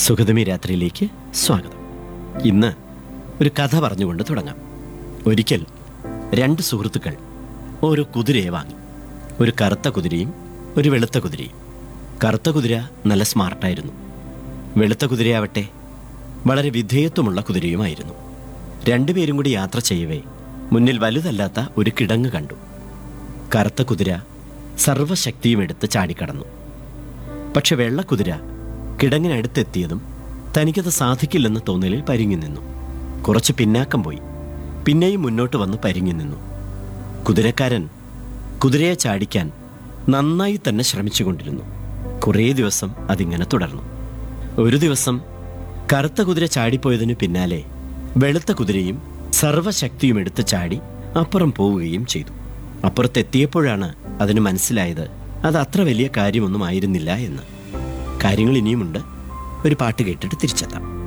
സുഗതമി രാത്രിയിലേക്ക് സ്വാഗതം ഇന്ന് ഒരു കഥ പറഞ്ഞുകൊണ്ട് തുടങ്ങാം ഒരിക്കൽ രണ്ട് സുഹൃത്തുക്കൾ ഒരു കുതിരയെ വാങ്ങി ഒരു കറുത്ത കുതിരയും ഒരു വെളുത്ത കുതിരയും കറുത്ത കുതിര നല്ല സ്മാർട്ടായിരുന്നു വെളുത്ത കുതിരയാവട്ടെ വളരെ വിധേയത്വമുള്ള കുതിരയുമായിരുന്നു രണ്ടുപേരും കൂടി യാത്ര ചെയ്യവേ മുന്നിൽ വലുതല്ലാത്ത ഒരു കിടങ്ങ് കണ്ടു കറുത്ത കുതിര സർവശക്തിയും എടുത്ത് ചാടിക്കടന്നു പക്ഷെ വെള്ളക്കുതിര കിടങ്ങിനടുത്തെത്തിയതും തനിക്കത് സാധിക്കില്ലെന്ന് തോന്നലിൽ പരിങ്ങി നിന്നു കുറച്ച് പിന്നാക്കം പോയി പിന്നെയും മുന്നോട്ട് വന്ന് പരിങ്ങി നിന്നു കുതിരക്കാരൻ കുതിരയെ ചാടിക്കാൻ നന്നായി തന്നെ ശ്രമിച്ചുകൊണ്ടിരുന്നു കുറേ ദിവസം അതിങ്ങനെ തുടർന്നു ഒരു ദിവസം കറുത്ത കുതിര ചാടിപ്പോയതിനു പിന്നാലെ വെളുത്ത കുതിരയും സർവശക്തിയും എടുത്ത് ചാടി അപ്പുറം പോവുകയും ചെയ്തു അപ്പുറത്തെത്തിയപ്പോഴാണ് അതിന് മനസ്സിലായത് അത് അത്ര വലിയ കാര്യമൊന്നും ആയിരുന്നില്ല എന്ന് കാര്യങ്ങൾ ഇനിയുമുണ്ട് ഒരു പാട്ട് കേട്ടിട്ട് തിരിച്ചെത്താം